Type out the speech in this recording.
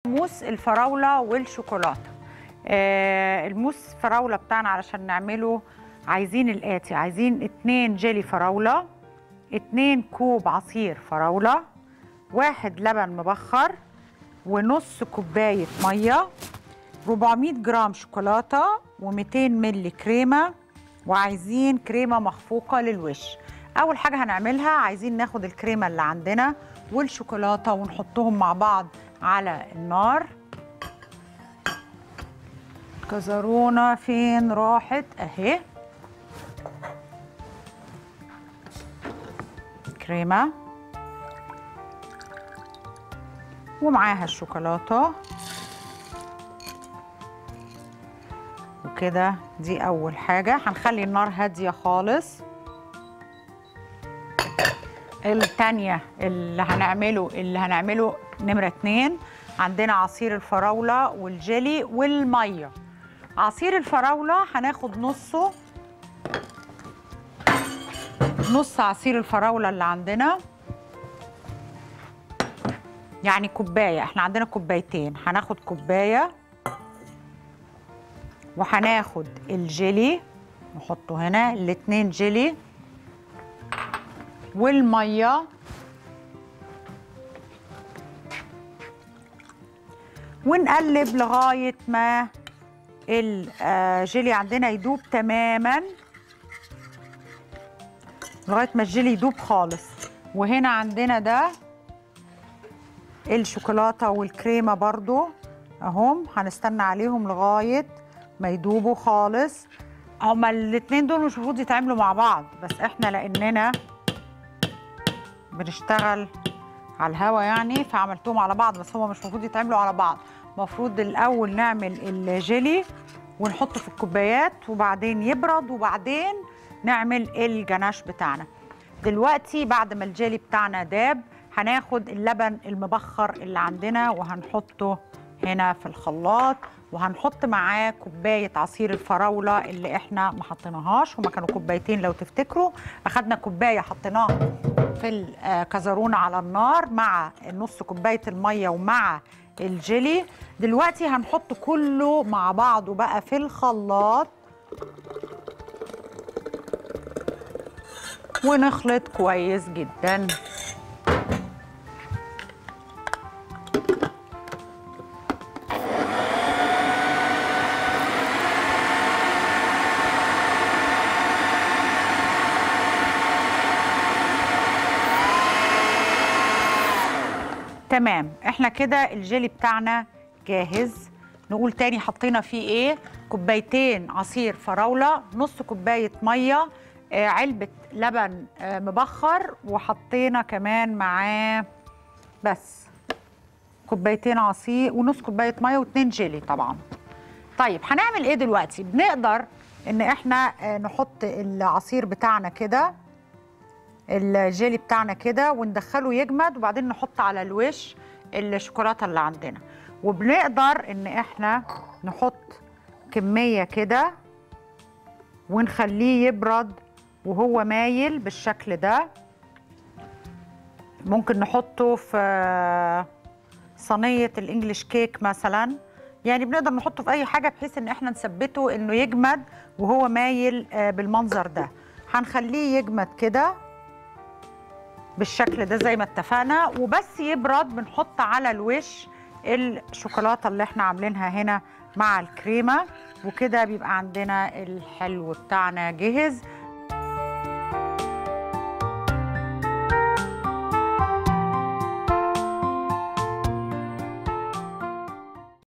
موس الفراوله والشوكولاته آه الموس فراوله بتاعنا علشان نعمله عايزين الاتي عايزين اتنين جيلي فراوله اتنين كوب عصير فراوله واحد لبن مبخر ونص كوبايه ميه 400 جرام شوكولاته و200 ملي كريمه وعايزين كريمه مخفوقه للوش اول حاجه هنعملها عايزين ناخد الكريمه اللي عندنا والشوكولاته ونحطهم مع بعض على النار كزرونه فين راحت اهي كريمه ومعاها الشوكولاته وكده دي اول حاجه هنخلي النار هاديه خالص التانية اللي هنعمله اللي هنعمله نمرة اتنين عندنا عصير الفراولة والجيلي والمية عصير الفراولة هناخد نصه نص عصير الفراولة اللي عندنا يعني كوباية احنا عندنا كوبايتين هناخد كوباية وهناخد الجيلي نحطه هنا الاتنين جيلي والميه ونقلب لغايه ما الجيلي عندنا يدوب تماما لغايه ما الجيلي يدوب خالص وهنا عندنا ده الشوكولاته والكريمه برضو اهم هنستنى عليهم لغايه ما يدوبوا خالص هما الاتنين دول مش المفروض يتعاملوا مع بعض بس احنا لاننا بنشتغل على الهوا يعني فعملتهم على بعض بس هما مش المفروض يتعملوا على بعض المفروض الاول نعمل الجيلي ونحطه في الكوبايات وبعدين يبرد وبعدين نعمل الجناش بتاعنا دلوقتي بعد ما الجيلي بتاعنا داب هناخد اللبن المبخر اللي عندنا وهنحطه هنا في الخلاط وهنحط معاه كوبايه عصير الفراوله اللي احنا ما حطيناهاش هما كانوا كوبايتين لو تفتكروا اخدنا كوبايه حطيناها في الكزرونه على النار مع نص كوبايه الميه ومع الجيلي دلوقتي هنحط كله مع بعضه بقى في الخلاط ونخلط كويس جدا تمام احنا كده الجيلي بتاعنا جاهز نقول تاني حطينا فيه ايه كوبايتين عصير فراوله نص كوبايه ميه آه علبه لبن آه مبخر وحطينا كمان معاه بس كوبايتين عصير ونص كوبايه ميه واتنين جيلي طبعا طيب هنعمل ايه دلوقتي بنقدر ان احنا آه نحط العصير بتاعنا كده الجيلي بتاعنا كده وندخله يجمد وبعدين نحط على الوش الشوكولاته اللي عندنا وبنقدر ان احنا نحط كميه كده ونخليه يبرد وهو مايل بالشكل ده ممكن نحطه في صينيه الانجليش كيك مثلا يعني بنقدر نحطه في اي حاجه بحيث ان احنا نثبته انه يجمد وهو مايل بالمنظر ده هنخليه يجمد كده بالشكل ده زي ما اتفقنا وبس يبرد بنحط على الوش الشوكولاته اللي احنا عاملينها هنا مع الكريمه وكده بيبقى عندنا الحلو بتاعنا جهز